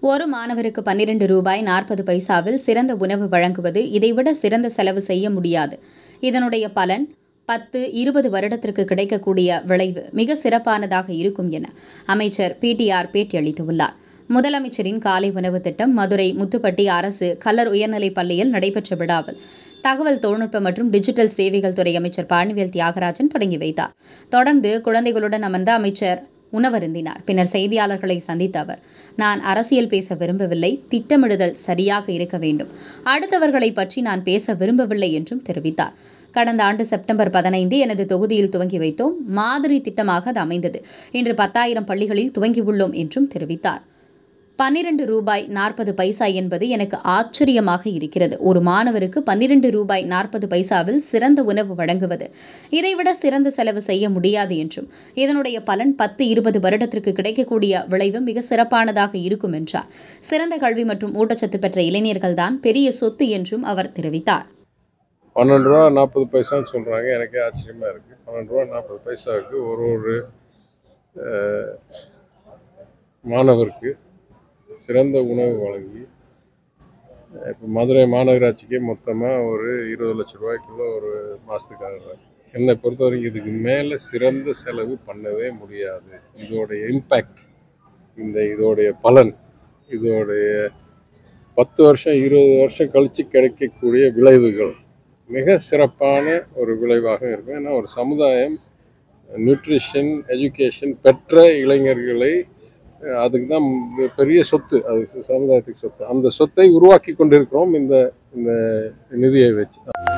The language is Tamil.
ஒரு மாணவருக்கு பன்னிரண்டு ரூபாய் நாற்பது பைசாவில் சிறந்த உணவு வழங்குவது இதைவிட சிறந்த செலவு செய்ய முடியாது இதனுடைய பலன் பத்து இருபது வருடத்திற்கு கிடைக்கக்கூடிய விளைவு மிக சிறப்பானதாக இருக்கும் என அமைச்சர் பிடிஆர் பேட்டியளித்துள்ளார் முதலமைச்சரின் காலை உணவு திட்டம் மதுரை முத்துப்பட்டி அரசு கல்லர் உயர்நிலைப் பள்ளியில் நடைபெற்ற விழாவில் தகவல் தொழில்நுட்ப மற்றும் டிஜிட்டல் சேவைகள் துறை அமைச்சர் பழனிவேல் தியாகராஜன் தொடங்கி வைத்தார் தொடர்ந்து குழந்தைகளுடன் அமர்ந்த அமைச்சர் உணவருந்தினார் பின்னர் செய்தியாளர்களை சந்தித்த அவர் நான் அரசியல் பேச விரும்பவில்லை திட்டமிடுதல் சரியாக இருக்க வேண்டும் அடுத்தவர்களை பற்றி நான் பேச விரும்பவில்லை என்றும் தெரிவித்தார் கடந்த ஆண்டு செப்டம்பர் பதினைந்து எனது தொகுதியில் துவங்கி வைத்தோம் மாதிரி திட்டமாக அது அமைந்தது இன்று பத்தாயிரம் பள்ளிகளில் துவங்கியுள்ளோம் என்றும் தெரிவித்தார் பன்னிரண்டு ரூபாய் நாற்பது பைசா என்பது எனக்கு ஆச்சரியமாக இருக்கிறது ஒரு மாணவருக்கு பன்னிரண்டு ரூபாய் நாற்பது பைசாவில் சிறந்த உணவு வழங்குவது இதைவிட சிறந்த செலவு செய்ய முடியாது என்றும் இதனுடைய பலன் பத்து இருபது வருடத்திற்கு கிடைக்கக்கூடிய விளைவு மிக சிறப்பானதாக இருக்கும் என்றார் சிறந்த கல்வி மற்றும் ஊட்டச்சத்து பெற்ற இளைஞர்கள்தான் பெரிய சொத்து என்றும் அவர் தெரிவித்தார் பன்னெண்டு ரூபா நாற்பது பைசான்னு சொல்கிறாங்க எனக்கே ஆச்சரியமாக இருக்குது பன்னெண்டு ரூபா நாற்பது பைசாவுக்கு ஒரு ஒரு அஹ், மாணவருக்கு சிறந்த உணவு வழங்கி இப்போ மதுரை மாநகராட்சிக்கே மொத்தமாக ஒரு இருபது லட்ச ரூபாய்க்குள்ள ஒரு மாதத்துக்காக என்னை பொறுத்த வரைக்கும் இதுக்கு மேலே சிறந்த செலவு பண்ணவே முடியாது இதோடைய இம்பேக்ட் இந்த இதோடைய பலன் இதோடைய பத்து வருஷம் இருபது வருஷம் கழித்து கிடைக்கக்கூடிய விளைவுகள் மிக சிறப்பான ஒரு விளைவாக இருக்கும் ஏன்னா ஒரு சமுதாயம் நியூட்ரிஷன் எஜுகேஷன் பெற்ற இளைஞர்களை அஹ், அதுக்கு தான் பெரிய சொத்து அது சமுதாயத்துக்கு சொத்து அந்த சொத்தை உருவாக்கி கொண்டிருக்கிறோம் இந்த இந்த நிதியை வச்சு